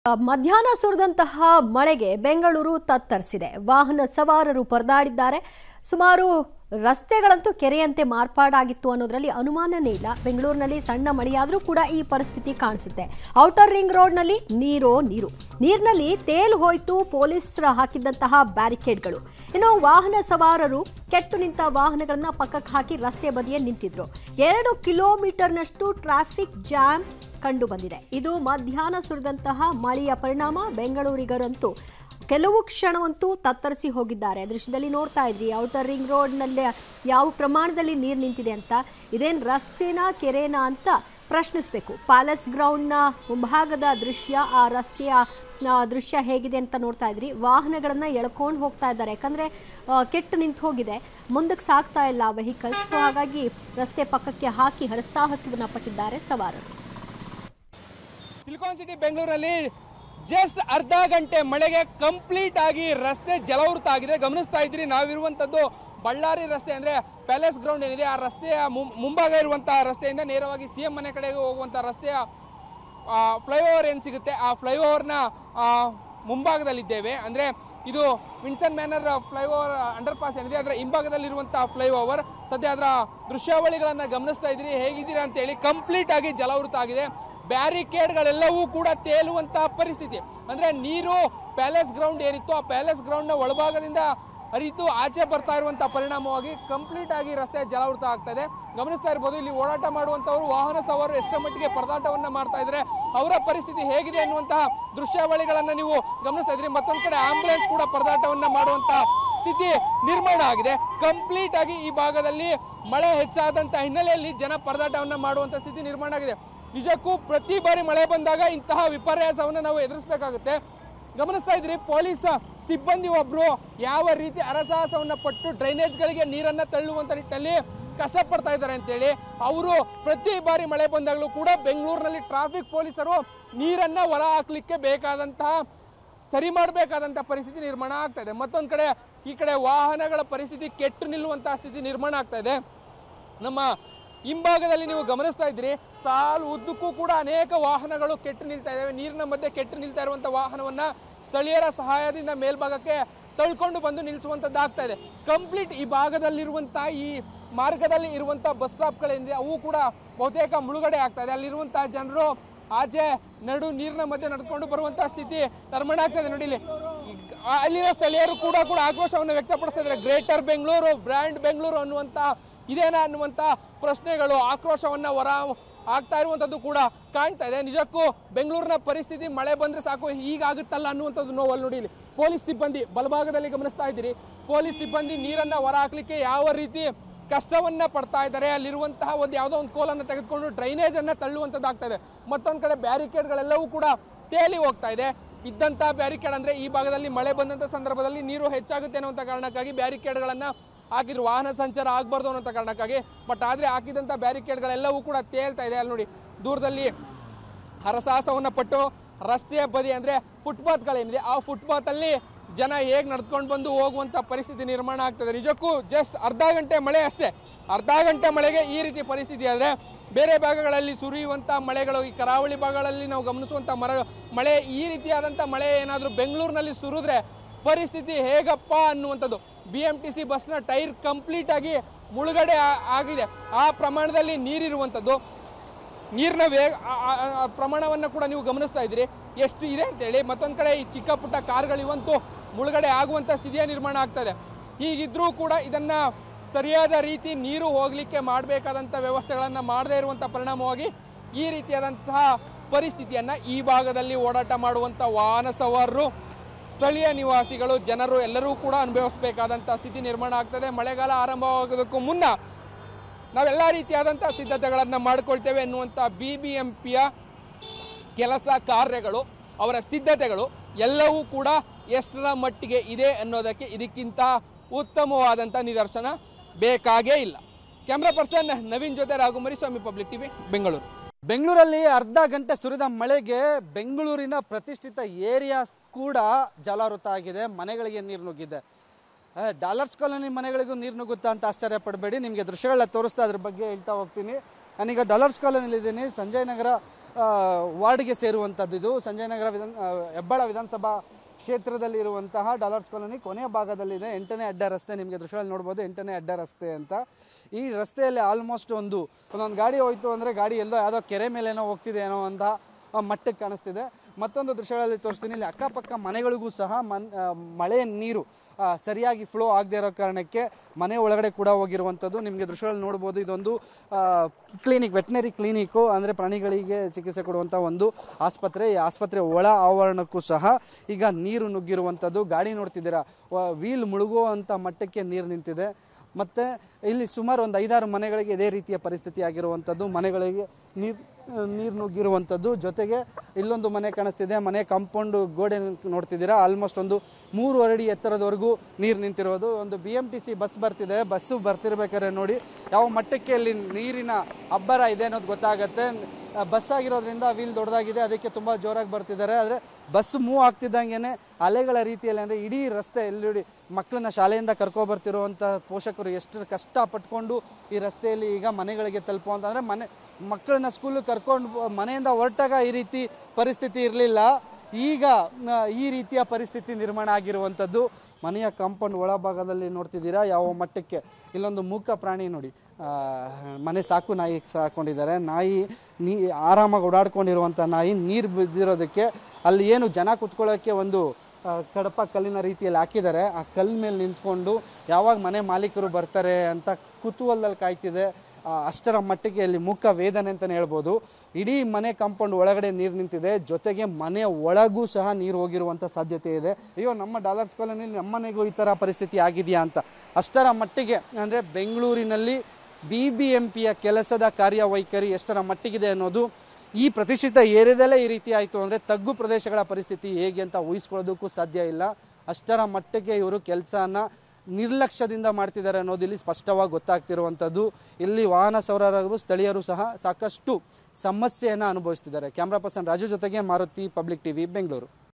ಮಧ್ಯಾಹ್ನ ಸುರಿದಂತಹ ಮಳೆಗೆ ಬೆಂಗಳೂರು ತತ್ತರಿಸಿದೆ ವಾಹನ ಸವಾರರು ಪರದಾಡಿದ್ದಾರೆ ಸುಮಾರು ರಸ್ತೆಗಳಂತೂ ಕೆರೆಯಂತೆ ಮಾರ್ಪಾಡಾಗಿತ್ತು ಅನ್ನೋದ್ರಲ್ಲಿ ಅನುಮಾನನೇ ಇಲ್ಲ ಬೆಂಗಳೂರಿನಲ್ಲಿ ಸಣ್ಣ ಮಳೆಯಾದರೂ ಕೂಡ ಈ ಪರಿಸ್ಥಿತಿ ಕಾಣಿಸುತ್ತೆ ಔಟರ್ ರಿಂಗ್ ರೋಡ್ನಲ್ಲಿ ನೀರೋ ನೀರು ನೀರಿನಲ್ಲಿ ತೇಲು ಹೋಯ್ತು ಪೊಲೀಸರು ಹಾಕಿದ್ದಂತಹ ಬ್ಯಾರಿಕೇಡ್ಗಳು ಇನ್ನು ವಾಹನ ಸವಾರರು ಕೆಟ್ಟು ನಿಂತ ವಾಹನಗಳನ್ನ ಪಕ್ಕಕ್ಕೆ ಹಾಕಿ ರಸ್ತೆ ಬದಿಯೇ ನಿಂತಿದ್ರು ಎರಡು ಕಿಲೋಮೀಟರ್ನಷ್ಟು ಟ್ರಾಫಿಕ್ ಜಾಮ್ ಕಂಡು ಬಂದಿದೆ ಇದು ಮಧ್ಯಾಹ್ನ ಸುರಿದಂತಹ ಮಳೆಯ ಪರಿಣಾಮ ಬೆಂಗಳೂರಿಗರಂತೂ ಕೆಲವು ಕ್ಷಣವಂತೂ ತತ್ತರಿಸಿ ಹೋಗಿದ್ದಾರೆ ದೃಶ್ಯದಲ್ಲಿ ನೋಡ್ತಾ ಇದ್ರಿ ಔಟರ್ ರಿಂಗ್ ರೋಡ್ನಲ್ಲಿ ಯಾವ ಪ್ರಮಾಣದಲ್ಲಿ ನೀರು ನಿಂತಿದೆ ಅಂತ ಇದೇನು ರಸ್ತೆನಾ ಕೆರೆನಾ ಅಂತ ಪ್ರಶ್ನಿಸಬೇಕು ಪ್ಯಾಲೇಸ್ ಗ್ರೌಂಡ್ನ ಮುಂಭಾಗದ ದೃಶ್ಯ ಆ ರಸ್ತೆಯ ಆ, ದೃಶ್ಯ ಹೇಗಿದೆ ಅಂತ ನೋಡ್ತಾ ಇದ್ರಿ ವಾಹನಗಳನ್ನ ಎಳ್ಕೊಂಡು ಹೋಗ್ತಾ ಇದ್ದಾರೆ ಯಾಕಂದ್ರೆ ಆ, ಕೆಟ್ಟು ನಿಂತು ಹೋಗಿದೆ ಮುಂದಕ್ಕೆ ಸಾಗ್ತಾ ಇಲ್ಲ ವೆಹಿಕಲ್ಸ್ ಸೊ ಹಾಗಾಗಿ ರಸ್ತೆ ಪಕ್ಕಕ್ಕೆ ಹಾಕಿ ಹರಸಾಹಸವನ್ನ ಪಟ್ಟಿದ್ದಾರೆ ಸವಾರರು ಸಿಲಿಕಾನ್ ಸಿಟಿ ಬೆಂಗಳೂರಲ್ಲಿ ಜಸ್ಟ್ ಅರ್ಧ ಗಂಟೆ ಮಳೆಗೆ ಕಂಪ್ಲೀಟ್ ಆಗಿ ರಸ್ತೆ ಜಲವೃತ ಆಗಿದೆ ಗಮನಿಸ್ತಾ ಇದ್ರಿ ನಾವಿರುವಂತದ್ದು ಬಳ್ಳಾರಿ ರಸ್ತೆ ಅಂದ್ರೆ ಪ್ಯಾಲೇಸ್ ಗ್ರೌಂಡ್ ಏನಿದೆ ಆ ರಸ್ತೆಯ ಮುಂ- ಮುಂಭಾಗ ಇರುವಂತಹ ರಸ್ತೆಯಿಂದ ನೇರವಾಗಿ ಸಿ ಎಂ ಮನೆ ಕಡೆಗೆ ಹೋಗುವಂತಹ ರಸ್ತೆಯ ಫ್ಲೈಓವರ್ ಏನು ಸಿಗುತ್ತೆ ಆ ಫ್ಲೈಓವರ್ನ ಮುಂಭಾಗದಲ್ಲಿದ್ದೇವೆ ಅಂದ್ರೆ ಇದು Vinson manor flyover underpass ಏನಿದೆ ಅದರ ಹಿಂಭಾಗದಲ್ಲಿರುವಂತಹ ಫ್ಲೈಓವರ್ ಸದ್ಯ ಅದರ ದೃಶ್ಯಾವಳಿಗಳನ್ನ ಗಮನಿಸ್ತಾ ಇದ್ದೀರಿ ಹೇಗಿದ್ದೀರಾ ಅಂತ ಹೇಳಿ ಕಂಪ್ಲೀಟ್ ಆಗಿ ಜಲವೃತ ಆಗಿದೆ ಬ್ಯಾರಿಕೇಡ್ಗಳೆಲ್ಲವೂ ಕೂಡ ತೇಲುವಂತಹ ಪರಿಸ್ಥಿತಿ ಅಂದ್ರೆ ನೀರು ಪ್ಯಾಲೇಸ್ ಗ್ರೌಂಡ್ ಏನಿತ್ತು ಆ ಪ್ಯಾಲೇಸ್ ಗ್ರೌಂಡ್ನ ಒಳಭಾಗದಿಂದ ಹರಿತು ಆಚೆ ಬರ್ತಾ ಇರುವಂತಹ ಪರಿಣಾಮವಾಗಿ ಕಂಪ್ಲೀಟ್ ಆಗಿ ರಸ್ತೆ ಜಲಾವೃತ ಆಗ್ತಾ ಇದೆ ಗಮನಿಸ್ತಾ ಇರ್ಬೋದು ಇಲ್ಲಿ ಓಡಾಟ ಮಾಡುವಂತವರು ವಾಹನ ಸವಾರರು ಎಷ್ಟರ ಮಟ್ಟಿಗೆ ಪರದಾಟವನ್ನ ಮಾಡ್ತಾ ಇದ್ದಾರೆ ಅವರ ಪರಿಸ್ಥಿತಿ ಹೇಗಿದೆ ಅನ್ನುವಂತಹ ದೃಶ್ಯಾವಳಿಗಳನ್ನ ನೀವು ಗಮನಿಸ್ತಾ ಇದ್ರಿ ಮತ್ತೊಂದ್ ಕಡೆ ಆಂಬುಲೆನ್ಸ್ ಕೂಡ ಪರದಾಟವನ್ನ ಮಾಡುವಂತಹ ಸ್ಥಿತಿ ನಿರ್ಮಾಣ ಆಗಿದೆ ಕಂಪ್ಲೀಟ್ ಆಗಿ ಈ ಭಾಗದಲ್ಲಿ ಮಳೆ ಹೆಚ್ಚಾದಂತ ಹಿನ್ನೆಲೆಯಲ್ಲಿ ಜನ ಪರದಾಟವನ್ನ ಮಾಡುವಂತ ಸ್ಥಿತಿ ನಿರ್ಮಾಣ ಆಗಿದೆ ನಿಜಕ್ಕೂ ಪ್ರತಿ ಬಾರಿ ಮಳೆ ಬಂದಾಗ ಇಂತಹ ವಿಪರ್ಯಾಸವನ್ನ ನಾವು ಎದುರಿಸಬೇಕಾಗುತ್ತೆ ಗಮನಿಸ್ತಾ ಇದ್ರಿ ಪೊಲೀಸ್ ಸಿಬ್ಬಂದಿ ಒಬ್ರು ಯಾವ ರೀತಿ ಅರಸಾಹಸವನ್ನ ಪಟ್ಟು ಡ್ರೈನೇಜ್ಗಳಿಗೆ ನೀರನ್ನ ತಳ್ಳುವಂತ ನಿಟ್ಟಿನಲ್ಲಿ ಕಷ್ಟಪಡ್ತಾ ಇದ್ದಾರೆ ಅಂತೇಳಿ ಅವರು ಪ್ರತಿ ಬಾರಿ ಮಳೆ ಬಂದಾಗಲೂ ಕೂಡ ಬೆಂಗಳೂರಿನಲ್ಲಿ ಟ್ರಾಫಿಕ್ ಪೊಲೀಸರು ನೀರನ್ನ ಹೊರ ಹಾಕ್ಲಿಕ್ಕೆ ಬೇಕಾದಂತಹ ಸರಿ ಮಾಡಬೇಕಾದಂತ ಪರಿಸ್ಥಿತಿ ನಿರ್ಮಾಣ ಆಗ್ತಾ ಇದೆ ಮತ್ತೊಂದ್ ಕಡೆ ಈ ಕಡೆ ವಾಹನಗಳ ಪರಿಸ್ಥಿತಿ ಕೆಟ್ಟು ನಿಲ್ಲುವಂತಹ ಸ್ಥಿತಿ ನಿರ್ಮಾಣ ಆಗ್ತಾ ಇದೆ ನಮ್ಮ ಹಿಂಭಾಗದಲ್ಲಿ ನೀವು ಗಮನಿಸ್ತಾ ಇದ್ರಿ ಸಾಲು ಉದ್ದಕ್ಕೂ ಕೂಡ ಅನೇಕ ವಾಹನಗಳು ಕೆಟ್ಟು ನಿಲ್ತಾ ಇದ್ದಾವೆ ನೀರಿನ ಮಧ್ಯೆ ಕೆಟ್ಟು ನಿಲ್ತಾ ಇರುವಂತ ವಾಹನವನ್ನ ಸ್ಥಳೀಯರ ಸಹಾಯದಿಂದ ಮೇಲ್ಭಾಗಕ್ಕೆ ತಳ್ಕೊಂಡು ಬಂದು ನಿಲ್ಲಿಸುವಂತದ್ದು ಆಗ್ತಾ ಇದೆ ಕಂಪ್ಲೀಟ್ ಈ ಭಾಗದಲ್ಲಿರುವಂತಹ ಈ ಮಾರ್ಗದಲ್ಲಿ ಇರುವಂತಹ ಬಸ್ ಸ್ಟಾಪ್ಗಳೇನಿದೆ ಅವು ಕೂಡ ಬಹುತೇಕ ಮುಳುಗಡೆ ಆಗ್ತಾ ಇದೆ ಅಲ್ಲಿರುವಂತಹ ಜನರು ಆಚೆ ನಡು ನೀರಿನ ಮಧ್ಯೆ ನಡೆದುಕೊಂಡು ಬರುವಂತಹ ಸ್ಥಿತಿ ನಿರ್ಮಾಣ ಆಗ್ತದೆ ನೋಡಿ ಇಲ್ಲಿ ಈಗ ಅಲ್ಲಿನ ಸ್ಥಳೀಯರು ಕೂಡ ಕೂಡ ಆಕ್ರೋಶವನ್ನು ವ್ಯಕ್ತಪಡಿಸ್ತಾ ಇದ್ದಾರೆ ಗ್ರೇಟರ್ ಬೆಂಗಳೂರು ಬ್ರ್ಯಾಂಡ್ ಬೆಂಗಳೂರು ಅನ್ನುವಂತ ಇದೇನಾ ಅನ್ನುವಂತ ಪ್ರಶ್ನೆಗಳು ಆಕ್ರೋಶವನ್ನ ಹೊರ ಆಗ್ತಾ ಇರುವಂತದ್ದು ಕೂಡ ಕಾಣ್ತಾ ಇದೆ ನಿಜಕ್ಕೂ ಬೆಂಗಳೂರಿನ ಪರಿಸ್ಥಿತಿ ಮಳೆ ಬಂದ್ರೆ ಸಾಕು ಹೀಗಾಗುತ್ತಲ್ಲ ಅನ್ನುವಂಥದ್ದು ನೋವಲ್ಲಿ ನೋಡಿ ಇಲ್ಲಿ ಪೊಲೀಸ್ ಸಿಬ್ಬಂದಿ ಬಲಭಾಗದಲ್ಲಿ ಗಮನಿಸ್ತಾ ಇದ್ದೀರಿ ಪೊಲೀಸ್ ಸಿಬ್ಬಂದಿ ನೀರನ್ನ ಹೊರ ಹಾಕ್ಲಿಕ್ಕೆ ಯಾವ ರೀತಿ ಕಷ್ಟವನ್ನ ಪಡ್ತಾ ಇದ್ದಾರೆ ಅಲ್ಲಿರುವಂತಹ ಒಂದು ಯಾವುದೋ ಒಂದು ಕೋಲನ್ನು ತೆಗೆದುಕೊಂಡು ಡ್ರೈನೇಜ್ ಅನ್ನ ತಳ್ಳುವಂಥದ್ದು ಆಗ್ತಾ ಇದೆ ಮತ್ತೊಂದ್ ಕಡೆ ಬ್ಯಾರಿಕೇಡ್ಗಳೆಲ್ಲವೂ ಕೂಡ ತೇಲಿ ಹೋಗ್ತಾ ಇದೆ ಇದ್ದಂತಹ ಬ್ಯಾರಿಕೇಡ್ ಅಂದ್ರೆ ಈ ಭಾಗದಲ್ಲಿ ಮಳೆ ಬಂದಂತ ಸಂದರ್ಭದಲ್ಲಿ ನೀರು ಹೆಚ್ಚಾಗುತ್ತೆ ಅನ್ನುವಂಥ ಕಾರಣಕ್ಕಾಗಿ ಬ್ಯಾರಿಕೇಡ್ಗಳನ್ನ ಹಾಕಿದ್ರು ವಾಹನ ಸಂಚಾರ ಆಗಬಾರ್ದು ಅನ್ನೋಂಥ ಕಾರಣಕ್ಕಾಗಿ ಬಟ್ ಆದ್ರೆ ಹಾಕಿದಂತ ಬ್ಯಾರಿಕೇಡ್ಗಳೆಲ್ಲವೂ ಕೂಡ ತೇಲ್ತಾ ಇದೆ ಅಲ್ಲಿ ನೋಡಿ ದೂರದಲ್ಲಿ ಹರಸಾಹಸವನ್ನ ಪಟ್ಟು ರಸ್ತೆಯ ಬದಿ ಅಂದ್ರೆ ಫುಟ್ಪಾತ್ಗಳೇನಿದೆ ಆ ಫುಟ್ಪಾತ್ ಅಲ್ಲಿ ಜನ ಹೇಗ್ ನಡ್ಕೊಂಡು ಬಂದು ಹೋಗುವಂತ ಪರಿಸ್ಥಿತಿ ನಿರ್ಮಾಣ ಆಗ್ತದೆ ನಿಜಕ್ಕೂ ಜಸ್ಟ್ ಅರ್ಧ ಗಂಟೆ ಮಳೆ ಅಷ್ಟೇ ಅರ್ಧ ಗಂಟೆ ಮಳೆಗೆ ಈ ರೀತಿ ಪರಿಸ್ಥಿತಿ ಆದ್ರೆ ಬೇರೆ ಭಾಗಗಳಲ್ಲಿ ಸುರಿಯುವಂತ ಮಳೆಗಳು ಈ ಕರಾವಳಿ ಭಾಗಗಳಲ್ಲಿ ನಾವು ಗಮನಿಸುವಂತ ಮರ ಮಳೆ ಈ ರೀತಿಯಾದಂತ ಮಳೆ ಏನಾದರೂ ಬೆಂಗಳೂರಿನಲ್ಲಿ ಸುರಿದ್ರೆ ಪರಿಸ್ಥಿತಿ ಹೇಗಪ್ಪ ಅನ್ನುವಂಥದ್ದು ಬಿ ಎಂ ಟಿ ಸಿ ಬಸ್ನ ಟೈರ್ ಕಂಪ್ಲೀಟ್ ಆಗಿ ಮುಳುಗಡೆ ಆ- ಆಗಿದೆ ಆ ಪ್ರಮಾಣದಲ್ಲಿ ನೀರಿರುವಂಥದ್ದು ನೀರಿನ ವೇಗ ಆ- ಆ- ಆ ಪ್ರಮಾಣವನ್ನು ಕೂಡ ನೀವು ಗಮನಿಸ್ತಾ ಇದ್ದೀರಿ ಎಷ್ಟು ಇದೆ ಅಂತೇಳಿ ಮತ್ತೊಂದು ಕಡೆ ಈ ಚಿಕ್ಕ ಪುಟ್ಟ ಕಾರ್ಗಳು ಇವಂತೂ ಮುಳುಗಡೆ ಆಗುವಂಥ ಸ್ಥಿತಿಯ ನಿರ್ಮಾಣ ಆಗ್ತದೆ ಹೀಗಿದ್ರೂ ಕೂಡ ಇದನ್ನ ಸರಿಯಾದ ರೀತಿ ನೀರು ಹೋಗಲಿಕ್ಕೆ ಮಾಡಬೇಕಾದಂಥ ವ್ಯವಸ್ಥೆಗಳನ್ನು ಮಾಡದೇ ಇರುವಂಥ ಪರಿಣಾಮವಾಗಿ ಈ ರೀತಿಯಾದಂತಹ ಪರಿಸ್ಥಿತಿಯನ್ನ ಈ ಭಾಗದಲ್ಲಿ ಓಡಾಟ ಮಾಡುವಂಥ ವಾಹನ ಸವಾರರು ಸ್ಥಳೀಯ ನಿವಾಸಿಗಳು ಜನರು ಎಲ್ಲರೂ ಕೂಡ ಅನುಭವಿಸಬೇಕಾದಂಥ ಸ್ಥಿತಿ ನಿರ್ಮಾಣ ಆಗ್ತದೆ ಮಳೆಗಾಲ ಆರಂಭವಾಗೋದಕ್ಕೂ ಮುನ್ನ ನಾವೆಲ್ಲ ರೀತಿಯಾದಂಥ ಸಿದ್ಧತೆಗಳನ್ನು ಮಾಡಿಕೊಳ್ತೇವೆ ಎನ್ನುವಂಥ ಬಿ ಬಿ ಎಂ ಪಿಯ ಕೆಲಸ ಕಾರ್ಯಗಳು ಅವರ ಸಿದ್ಧತೆಗಳು ಎಲ್ಲವೂ ಕೂಡ ಎಷ್ಟರ ಮಟ್ಟಿಗೆ ಇದೆ ಅನ್ನೋದಕ್ಕೆ ಇದಕ್ಕಿಂತ ಉತ್ತಮವಾದಂಥ ನಿದರ್ಶನ ಬೇಕಾಗೇ ಇಲ್ಲ ಕ್ಯಾಮ್ರಾ ಪರ್ಸನ್ ನವೀನ್ ಜೊತೆ ರಾಘುಮರಿ ಸ್ವಾಮಿ ಪಬ್ಲಿಕ್ ಟಿವಿ ಬೆಂಗಳೂರು ಬೆಂಗಳೂರಲ್ಲಿ ಅರ್ಧ ಗಂಟೆ ಸುರಿದ ಮಳೆಗೆ ಬೆಂಗಳೂರಿನ ಪ್ರತಿಷ್ಠಿತ ಏರಿಯಾ ಕೂಡ ಜಲಾವೃತ ಆಗಿದೆ ಮನೆಗಳಿಗೆ ನೀರು ನುಗ್ಗಿದೆ ಆ, ಡಾಲರ್ಸ್ ಕಾಲೋನಿ ಮನೆಗಳಿಗೂ ನೀರು ನುಗ್ಗುತ್ತಾ ಅಂತ ಆಶ್ಚರ್ಯ ಪಡಬೇಡಿ ನಿಮಗೆ ದೃಶ್ಯಗಳನ್ನ ತೋರಿಸ್ತಾ ಅದ್ರ ಬಗ್ಗೆ ಹೇಳ್ತಾ ಹೋಗ್ತೀನಿ ನಾನೀಗ ಡಾಲರ್ಸ್ ಕಾಲೋನಿಲಿ ಇದ್ದೀನಿ ಸಂಜಯ್ ನಗರ ಆ, ವಾರ್ಡ್ಗೆ ಸೇರುವಂಥದ್ದು ಇದು ಸಂಜಯ್ ನಗರ ವಿಧಾನ ಆ, ಹೆಬ್ಬಾಳ ವಿಧಾನಸಭಾ ಕ್ಷೇತ್ರದಲ್ಲಿ ಇರುವಂತಹ ಡಾಲರ್ಸ್ ಕಾಲೋನಿ ಕೊನೆಯ ಭಾಗದಲ್ಲಿದೆ ಎಂಟನೇ ಅಡ್ಡ ರಸ್ತೆ ನಿಮಗೆ ದೃಶ್ಯದಲ್ಲಿ ನೋಡ್ಬೋದು ಎಂಟನೇ ಅಡ್ಡ ರಸ್ತೆ ಅಂತ ಈ ರಸ್ತೆಯಲ್ಲಿ ಆಲ್ಮೋಸ್ಟ್ ಒಂದು ಒಂದೊಂದು ಗಾಡಿ ಹೋಯ್ತು ಅಂದರೆ ಗಾಡಿ ಎಲ್ಲೋ ಯಾವುದೋ ಕೆರೆ ಮೇಲೇನೋ ಹೋಗ್ತಿದೆ ಏನೋ ಅಂತ ಆ, ಮಟ್ಟಕ್ಕೆ ಕಾಣಿಸ್ತಿದೆ ಮತ್ತೊಂದು ದೃಶ್ಯಗಳಲ್ಲಿ ತೋರಿಸ್ತೀನಿ ಇಲ್ಲಿ ಅಕ್ಕಪಕ್ಕ ಮನೆಗಳಿಗೂ ಸಹ ಮನ್ ಆ, ಮಳೆ ನೀರು ಆ, ಸರಿಯಾಗಿ ಫ್ಲೋ ಆಗದೆ ಇರೋ ಕಾರಣಕ್ಕೆ ಮನೆ ಒಳಗಡೆ ಕೂಡ ಹೋಗಿರುವಂಥದ್ದು ನಿಮಗೆ ದೃಶ್ಯಗಳಲ್ಲಿ ನೋಡ್ಬೋದು ಇದೊಂದು ಕ್ಲಿನಿಕ್ ವೆಟನರಿ ಕ್ಲಿನಿಕ್ಕು ಅಂದರೆ ಪ್ರಾಣಿಗಳಿಗೆ ಚಿಕಿತ್ಸೆ ಕೊಡುವಂಥ ಒಂದು ಆಸ್ಪತ್ರೆ ಈ ಆಸ್ಪತ್ರೆ ಒಳ ಆವರಣಕ್ಕೂ ಸಹ ಈಗ ನೀರು ನುಗ್ಗಿರುವಂಥದ್ದು ಗಾಡಿ ನೋಡ್ತಿದ್ದೀರಾ ವೀಲ್ ಮುಳುಗುವಂಥ ಮಟ್ಟಕ್ಕೆ ನೀರು ನಿಂತಿದೆ ಮತ್ತು ಇಲ್ಲಿ ಸುಮಾರು ಒಂದು ಐದಾರು ಮನೆಗಳಿಗೆ ಇದೇ ರೀತಿಯ ಪರಿಸ್ಥಿತಿ ಆಗಿರುವಂಥದ್ದು ಮನೆಗಳಿಗೆ ನೀರು ನೀರು ನುಗ್ಗಿರುವಂಥದ್ದು ಜೊತೆಗೆ ಇಲ್ಲೊಂದು ಮನೆ ಕಾಣಿಸ್ತಿದೆ ಮನೆ ಕಾಂಪೌಂಡ್ ಗೋಡೆ ನೋಡ್ತಿದ್ದೀರಾ ಆಲ್ಮೋಸ್ಟ್ ಒಂದು ಮೂರು ಅಡಿ ಎತ್ತರದವರೆಗೂ ನೀರು ನಿಂತಿರೋದು ಒಂದು B M T C bus ಬರ್ತಿದೆ ಬಸ್ಸು ಬರ್ತಿರ್ಬೇಕಾದ್ರೆ ನೋಡಿ ಯಾವ ಮಟ್ಟಕ್ಕೆ ಅಲ್ಲಿ ನೀರಿನ ಅಬ್ಬರ ಇದೆ ಅನ್ನೋದು ಗೊತ್ತಾಗತ್ತೆ ಬಸ್ ಆಗಿರೋದ್ರಿಂದ ವೀಲ್ ದೊಡ್ಡದಾಗಿದೆ ಅದಕ್ಕೆ ತುಂಬ ಜೋರಾಗಿ ಬರ್ತಿದ್ದಾರೆ ಆದರೆ ಬಸ್ ಮೂವ್ ಆಗ್ತಿದ್ದಂಗೆನೆ ಅಲೆಗಳ ರೀತಿಯಲ್ಲಿ ಅಂದರೆ ಇಡೀ ರಸ್ತೆ ಎಲ್ಲಿ ಮಕ್ಕಳನ್ನ ಶಾಲೆಯಿಂದ ಕರ್ಕೊ ಬರ್ತಿರುವಂಥ ಪೋಷಕರು ಎಷ್ಟು ಕಷ್ಟ ಪಟ್ಕೊಂಡು ಈ ರಸ್ತೆಯಲ್ಲಿ ಈಗ ಮನೆಗಳಿಗೆ ತಲುಪುವಂತ ಅಂದರೆ ಮನೆ ಮಕ್ಕಳನ್ನ ಸ್ಕೂಲಿಗೆ ಕರ್ಕೊಂಡು ಬ- ಮನೆಯಿಂದ ಹೊರಟಾಗ ಈ ರೀತಿ ಪರಿಸ್ಥಿತಿ ಇರಲಿಲ್ಲ ಈಗ ನ, ಈ ರೀತಿಯ ಪರಿಸ್ಥಿತಿ ನಿರ್ಮಾಣ ಆಗಿರುವಂಥದ್ದು ಮನೆಯ ಕಾಂಪೌಂಡ್ ಒಳಭಾಗದಲ್ಲಿ ನೋಡ್ತಿದ್ದೀರಾ ಯಾವ ಮಟ್ಟಕ್ಕೆ ಇಲ್ಲೊಂದು ಮೂಕ ಪ್ರಾಣಿ ನೋಡಿ ಆ, ಮನೆ ಸಾಕು ನಾಯಿ ಸಾಕೊಂಡಿದ್ದಾರೆ ನಾಯಿ ನೀ ಆರಾಮಾಗಿ ಓಡಾಡ್ಕೊಂಡಿರುವಂಥ ನಾಯಿ ನೀರು ಬಿದ್ದಿರೋದಕ್ಕೆ ಅಲ್ಲಿ ಏನು ಜನ ಕುತ್ಕೊಳ್ಳೋಕ್ಕೆ ಒಂದು ಆ, ಕಡಪ ಕಲ್ಲಿನ ರೀತಿಯಲ್ಲಿ ಹಾಕಿದ್ದಾರೆ ಆ ಕಲ್ಲು ಮೇಲೆ ನಿಂತ್ಕೊಂಡು ಯಾವಾಗ ಮನೆ ಮಾಲೀಕರು ಬರ್ತಾರೆ ಅಂತ ಕುತೂಹಲದಲ್ಲಿ ಕಾಯ್ತಿದೆ ಆ, ಅಷ್ಟರ ಮಟ್ಟಿಗೆ ಇಲ್ಲಿ ಮುಖ ವೇದನೆ ಅಂತಲೇ ಹೇಳ್ಬೋದು ಇಡೀ ಮನೆ ಕಾಂಪೌಂಡ್ ಒಳಗಡೆ ನೀರು ನಿಂತಿದೆ ಜೊತೆಗೆ ಮನೆಯ ಒಳಗೂ ಸಹ ನೀರು ಹೋಗಿರುವಂಥ ಸಾಧ್ಯತೆ ಇದೆ ಅಯ್ಯೋ ನಮ್ಮ ಡಾಲರ್ಸ್ ಕಾಲೋನಿ ನಮ್ಮ ಮನೆಗೂ ಈ ಥರ ಪರಿಸ್ಥಿತಿ ಆಗಿದೆಯಾ ಅಂತ ಅಷ್ಟರ ಮಟ್ಟಿಗೆ ಅಂದರೆ ಬೆಂಗಳೂರಿನಲ್ಲಿ ಬಿ ಬಿ ಎಂ ಪಿಯ ಕೆಲಸದ ಕಾರ್ಯವೈಖರಿ ಎಷ್ಟರ ಮಟ್ಟಿಗಿದೆ ಅನ್ನೋದು ಈ ಪ್ರತಿಷ್ಠಿತ ಏರಿಯಾದಲ್ಲೇ ಈ ರೀತಿ ಆಯಿತು ಅಂದರೆ ತಗ್ಗು ಪ್ರದೇಶಗಳ ಪರಿಸ್ಥಿತಿ ಹೇಗೆ ಅಂತ ಊಹಿಸ್ಕೊಳ್ಳೋದಕ್ಕೂ ಸಾಧ್ಯ ಇಲ್ಲ ಅಷ್ಟರ ಮಟ್ಟಿಗೆ ಇವರು ಕೆಲಸನ ನಿರ್ಲಕ್ಷ್ಯದಿಂದ ಮಾಡ್ತಿದ್ದಾರೆ ಅನ್ನೋದು ಇಲ್ಲಿ ಸ್ಪಷ್ಟವಾಗಿ ಗೊತ್ತಾಗ್ತಿರುವಂಥದ್ದು ಇಲ್ಲಿ ವಾಹನ ಸವಾರರು ಸ್ಥಳೀಯರು ಸಹ ಸಾಕಷ್ಟು ಸಮಸ್ಯೆಯನ್ನು ಅನುಭವಿಸ್ತಿದ್ದಾರೆ ಕ್ಯಾಮ್ರಾ ಪರ್ಸನ್ ರಾಜು ಜೊತೆಗೆ ಮಾರುತಿ ಪಬ್ಲಿಕ್ ಟಿವಿ ಬೆಂಗಳೂರು